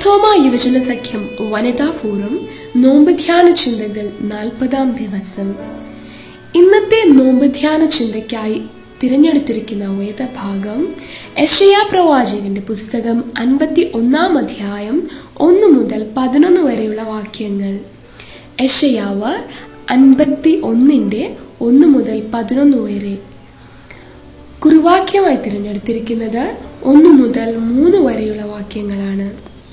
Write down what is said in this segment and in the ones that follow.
മാർത്തോമ യുവജന സഖ്യം വനിതാ ഫോറം നോമ്പ് ധ്യാന ചിന്തകൾ നാൽപ്പതാം ദിവസം ഇന്നത്തെ നോമ്പ് ധ്യാന ചിന്തയ്ക്കായി തിരഞ്ഞെടുത്തിരിക്കുന്ന വേദഭാഗം യശയാ പ്രവാചകന്റെ പുസ്തകം അൻപത്തി ഒന്നാം അധ്യായം ഒന്ന് മുതൽ പതിനൊന്ന് വരെയുള്ള വാക്യങ്ങൾ യശയാവ് അൻപത്തി ഒന്നിന്റെ ഒന്ന് മുതൽ പതിനൊന്ന് വരെ കുറുവാക്യമായി തിരഞ്ഞെടുത്തിരിക്കുന്നത് ഒന്ന് മുതൽ മൂന്ന് വരെയുള്ള വാക്യങ്ങളാണ്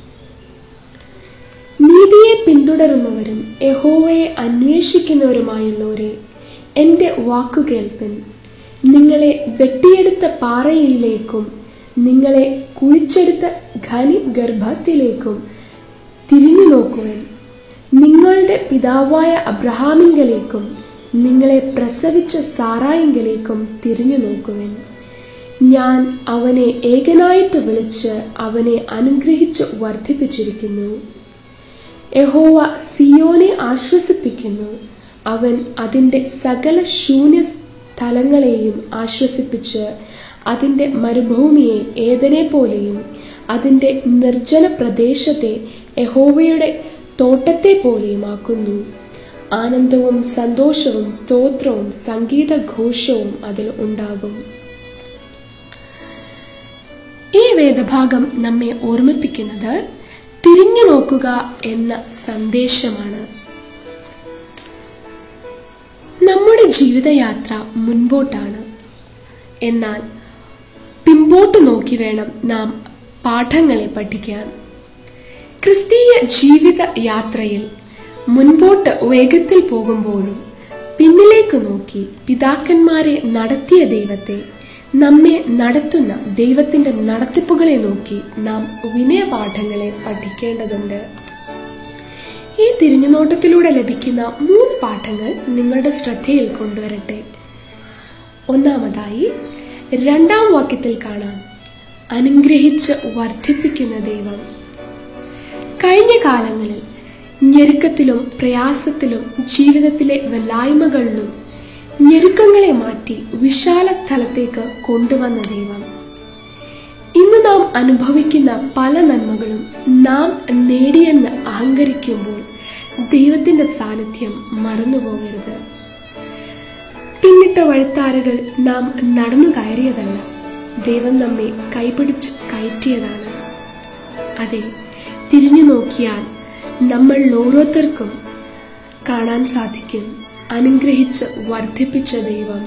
നീതിയെ പിന്തുടരുന്നവരും യഹോവയെ അന്വേഷിക്കുന്നവരുമായുള്ളവരെ എന്റെ വാക്കു കേൾപ്പൻ നിങ്ങളെ വെട്ടിയെടുത്ത പാറയിലേക്കും നിങ്ങളെ കുഴിച്ചെടുത്ത ഖനി ഗർഭത്തിലേക്കും തിരിഞ്ഞു നോക്കുവൻ നിങ്ങളുടെ പിതാവായ അബ്രഹാമിങ്കലേക്കും നിങ്ങളെ പ്രസവിച്ച സാറായിങ്കലേക്കും തിരിഞ്ഞു നോക്കുവൻ ഞാൻ അവനെ ഏകനായിട്ട് വിളിച്ച് അവനെ അനുഗ്രഹിച്ച് വർദ്ധിപ്പിച്ചിരിക്കുന്നു യഹോവ സിയോനെ ആശ്വസിപ്പിക്കുന്നു അവൻ അതിന്റെ സകല ശൂന്യ സ്ഥലങ്ങളെയും ആശ്വസിപ്പിച്ച് അതിന്റെ മരുഭൂമിയെ ഏതനെ പോലെയും അതിന്റെ നിർജ്ജന പ്രദേശത്തെ യഹോവയുടെ തോട്ടത്തെ പോലെയും ആക്കുന്നു ആനന്ദവും സന്തോഷവും സ്തോത്രവും സംഗീത ഘോഷവും അതിൽ ഉണ്ടാകും ഈ വേദഭാഗം നമ്മെ ഓർമ്മിപ്പിക്കുന്നത് തിരിഞ്ഞു നോക്കുക എന്ന സന്ദേശമാണ് നമ്മുടെ ജീവിതയാത്ര മുൻപോട്ടാണ് എന്നാൽ പിമ്പോട്ട് നോക്കി വേണം നാം പാഠങ്ങളെ പഠിക്കാൻ ക്രിസ്തീയ ജീവിത യാത്രയിൽ മുൻപോട്ട് വേഗത്തിൽ പോകുമ്പോഴും പിന്നിലേക്ക് നോക്കി പിതാക്കന്മാരെ നടത്തിയ ദൈവത്തെ നമ്മെ നടത്തുന്ന ദൈവത്തിന്റെ നടത്തിപ്പുകളെ നോക്കി നാം വിനയപാഠങ്ങളെ പഠിക്കേണ്ടതുണ്ട് ഈ തിരിഞ്ഞുനോട്ടത്തിലൂടെ ലഭിക്കുന്ന മൂന്ന് പാഠങ്ങൾ നിങ്ങളുടെ ശ്രദ്ധയിൽ കൊണ്ടുവരട്ടെ ഒന്നാമതായി രണ്ടാം വാക്യത്തിൽ കാണാം അനുഗ്രഹിച്ച് വർദ്ധിപ്പിക്കുന്ന ദൈവം കഴിഞ്ഞ കാലങ്ങളിൽ ഞെരുക്കത്തിലും പ്രയാസത്തിലും ജീവിതത്തിലെ വല്ലായ്മകളിലും ഞെരുക്കങ്ങളെ മാറ്റി വിശാല സ്ഥലത്തേക്ക് കൊണ്ടുവന്ന ദൈവം ഇന്ന് നാം അനുഭവിക്കുന്ന പല നന്മകളും നാം നേടിയെന്ന് അഹങ്കരിക്കുമ്പോൾ ദൈവത്തിന്റെ സാന്നിധ്യം മറന്നുപോകരുത് പിന്നിട്ട വഴുത്താരകൾ നാം നടന്നു കയറിയതല്ല ദൈവം നമ്മെ കൈപിടിച്ച് കയറ്റിയതാണ് അതെ തിരിഞ്ഞു നോക്കിയാൽ നമ്മൾ ഓരോരുത്തർക്കും കാണാൻ സാധിക്കും അനുഗ്രഹിച്ച് വർദ്ധിപ്പിച്ച ദൈവം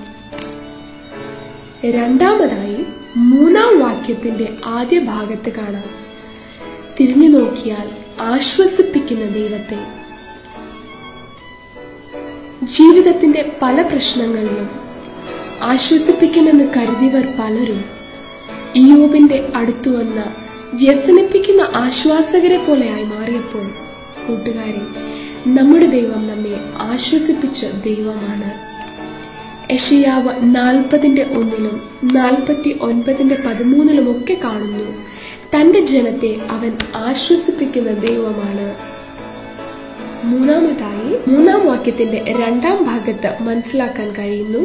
രണ്ടാമതായി മൂന്നാം വാക്യത്തിന്റെ ആദ്യ ഭാഗത്ത് കാണാം തിരിഞ്ഞു നോക്കിയാൽ ആശ്വസിപ്പിക്കുന്ന ദൈവത്തെ ജീവിതത്തിന്റെ പല പ്രശ്നങ്ങളിലും ആശ്വസിപ്പിക്കുമെന്ന് കരുതിയവർ പലരും ഇയോബിന്റെ അടുത്തു വന്ന വ്യസനിപ്പിക്കുന്ന ആശ്വാസകരെ പോലെയായി മാറിയപ്പോൾ കൂട്ടുകാരെ നമ്മുടെ ദൈവം നമ്മെ ആശ്വസിപ്പിച്ച ദൈവമാണ് യഷയാവ് നാൽപ്പതിന്റെ ഒന്നിലും നാൽപ്പത്തി ഒൻപതിന്റെ പതിമൂന്നിലും ഒക്കെ കാണുന്നു തന്റെ ജനത്തെ അവൻ ആശ്വസിപ്പിക്കുന്ന ദൈവമാണ് മൂന്നാമതായി മൂന്നാം വാക്യത്തിന്റെ രണ്ടാം ഭാഗത്ത് മനസ്സിലാക്കാൻ കഴിയുന്നു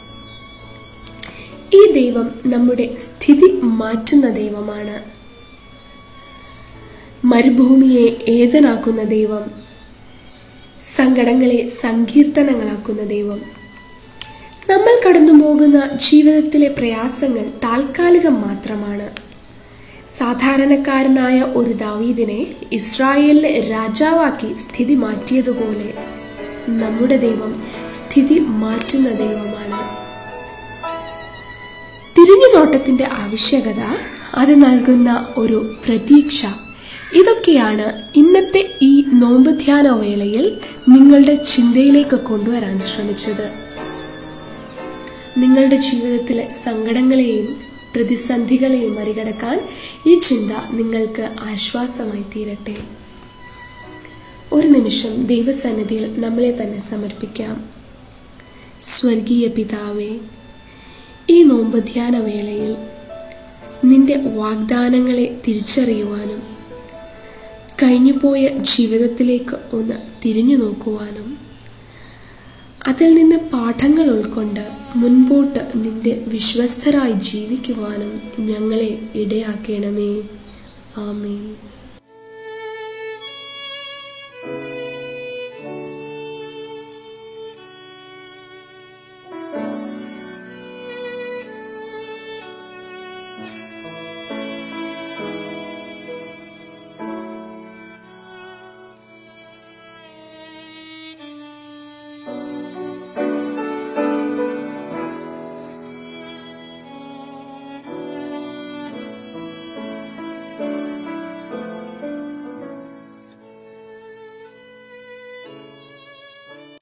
ഈ ദൈവം നമ്മുടെ സ്ഥിതി മാറ്റുന്ന ദൈവമാണ് മരുഭൂമിയെ ഏതനാക്കുന്ന ദൈവം സങ്കടങ്ങളെ സങ്കീർത്തനങ്ങളാക്കുന്ന ദൈവം നമ്മൾ കടന്നു പോകുന്ന ജീവിതത്തിലെ പ്രയാസങ്ങൾ താൽക്കാലികം മാത്രമാണ് സാധാരണക്കാരനായ ഒരു ദാവീദിനെ ഇസ്രായേലിലെ രാജാവാക്കി സ്ഥിതി മാറ്റിയതുപോലെ നമ്മുടെ ദൈവം സ്ഥിതി മാറ്റുന്ന ദൈവമാണ് തിരിഞ്ഞുനോട്ടത്തിന്റെ ആവശ്യകത അത് നൽകുന്ന ഒരു പ്രതീക്ഷ ഇതൊക്കെയാണ് ഇന്നത്തെ ഈ നോമ്പ് ധ്യാന വേളയിൽ നിങ്ങളുടെ ചിന്തയിലേക്ക് കൊണ്ടുവരാൻ ശ്രമിച്ചത് നിങ്ങളുടെ ജീവിതത്തിലെ സങ്കടങ്ങളെയും പ്രതിസന്ധികളെയും മറികടക്കാൻ ഈ ചിന്ത നിങ്ങൾക്ക് ആശ്വാസമായി തീരട്ടെ ഒരു നിമിഷം ദൈവസന്നിധിയിൽ നമ്മളെ തന്നെ സമർപ്പിക്കാം സ്വർഗീയ പിതാവേ ഈ നോമ്പ് ധ്യാന വേളയിൽ നിന്റെ വാഗ്ദാനങ്ങളെ തിരിച്ചറിയുവാനും കഴിഞ്ഞുപോയ ജീവിതത്തിലേക്ക് ഒന്ന് തിരിഞ്ഞു നോക്കുവാനും അതിൽ നിന്ന് പാഠങ്ങൾ ഉൾക്കൊണ്ട് മുൻപോട്ട് നിന്റെ വിശ്വസ്തരായി ജീവിക്കുവാനും ഞങ്ങളെ ഇടയാക്കണമേ ആമേൻ